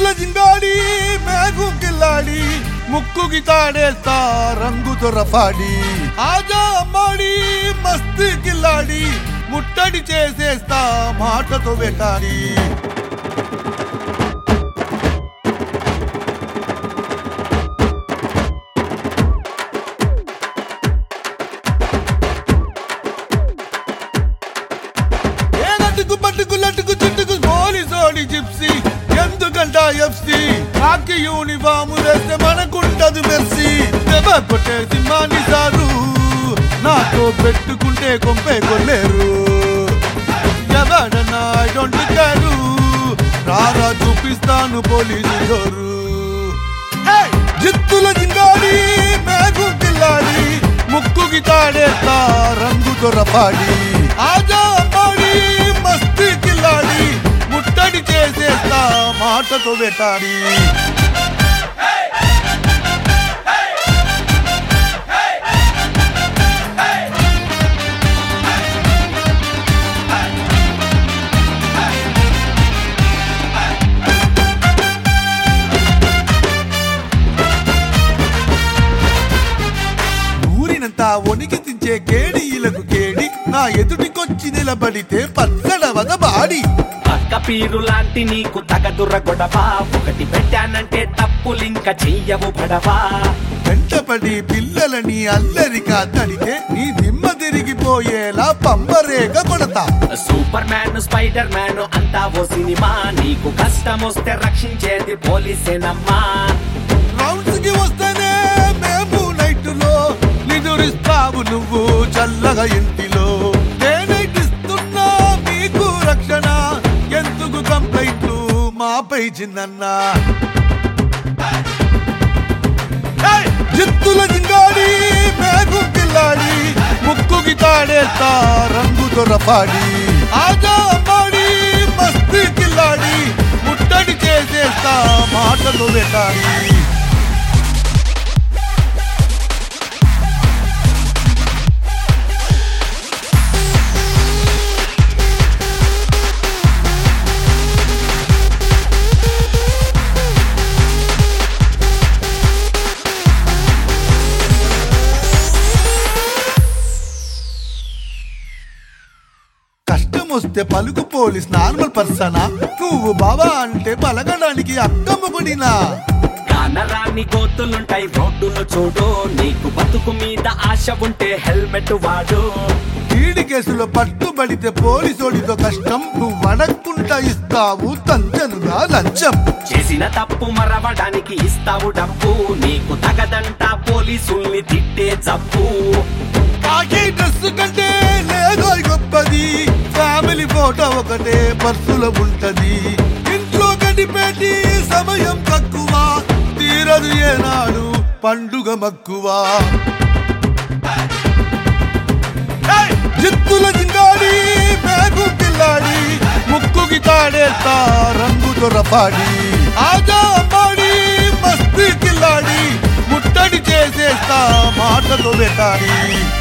జిత్తుల జింగాడి మేఘు కిల్లాడి ముక్కుకి తాడేస్తా రంగు దొరపాడి ఆజా అమ్మాడి మస్తీ కిల్లాడి ముట్టడి చేసేస్తా మాటతో వెటాడి ఏ నటుకు పట్టుకు లట్టుకు చుట్టుకు పోలీసోడి జిప్సీ ఎందుకంట ఎఫ్సి కాకి యూనిఫాము వేస్తే మనకుంటది మెర్సీ దెబ్బ కొట్టే సింహాన్ని సారు నాతో పెట్టుకుంటే కొంపే కొల్లేరు ఎవడన్నా ఐ డోంట్ కేరు రారా చూపిస్తాను పోలీసు జోరు జిత్తుల జింగాడి మేఘు కిల్లాడి ముక్కుకి తాడేస్తా రంగు దొరపాడి ఆజా అమ్మాడి మస్తీ కిల్లాడి ముట్టడి చేసేస్తా మాటతో వెటాడి ఊరినంతా వణికి తించే కేడీలకు కేడి నా ఎదుటికొచ్చి నిలబడితే పచ్చడవద బాడి పక్క పీరు లాంటి నీకు తగదుర గొడవ ఒకటి పెట్టానంటే తప్పులింక చెయ్యవు పడవా వెంటపడి పిల్లలని అల్లరిగా తడితే నీ దిమ్మ తిరిగిపోయేలా పంబరేగ కొడతా సూపర్ మ్యాన్ స్పైడర్ మ్యాన్ అంతా ఓ సినిమా నీకు కష్టం వస్తే రక్షించేది పోలీసేనమ్మా రౌండ్స్ కి వస్తేనే మేము నైట్లో నిదురిస్తావు నువ్వు చల్లగా ఇంటిలో నేనైట్ ఇస్తున్నా మీకు రక్షణ ఎందుకు కంప్లైంట్లు మాపై చిన్నన్నా ఏయ్! జిత్తుల జింగాడి మేఘు కిల్లాడి ముక్కుకి తాడేస్తా రంగు దొరపాడి ఆజా అమ్మాడి మస్తీ కిల్లాడి ముట్టడి చేసేస్తా మాటలు వెటాడి కష్టం వస్తే పలుకు పోలీస్ నార్మల్ పర్సనా నువ్వు బావా అంటే పలకడానికి అక్కమ్మకుడినా కానరాని గోతులుంటాయి రోడ్డును చూడు నీకు బతుకు మీద ఆశ ఉంటే హెల్మెట్ వాడు ఈడి కేసులో పట్టుబడితే పోలీసోడితో కష్టం నువ్వు అడగకుండా ఇస్తావు తంచనుగా లంచం చేసిన తప్పు మరవడానికి ఇస్తావు డబ్బు నీకు తగదంట పోలీసుల్ని తిట్టే జబ్బు కాకి డ్రెస్ కంటే లేదో గొప్పది ఫ్యామిలీ ఫోటో ఒకటే పర్సులో ఉంటది ఇంట్లో గడిపేటి సమయం తక్కువ తీరదు ఏనాడు పండుగ మక్కువ ఏయ్! జిత్తుల జింగాడి మేఘు కిల్లాడి ముక్కుకి తాడేస్తా రంగు దొరపాడి ఆజా అమ్మాడి మస్తీ కిల్లాడి ముట్టడి చేసేస్తా మాటతో వెటాడి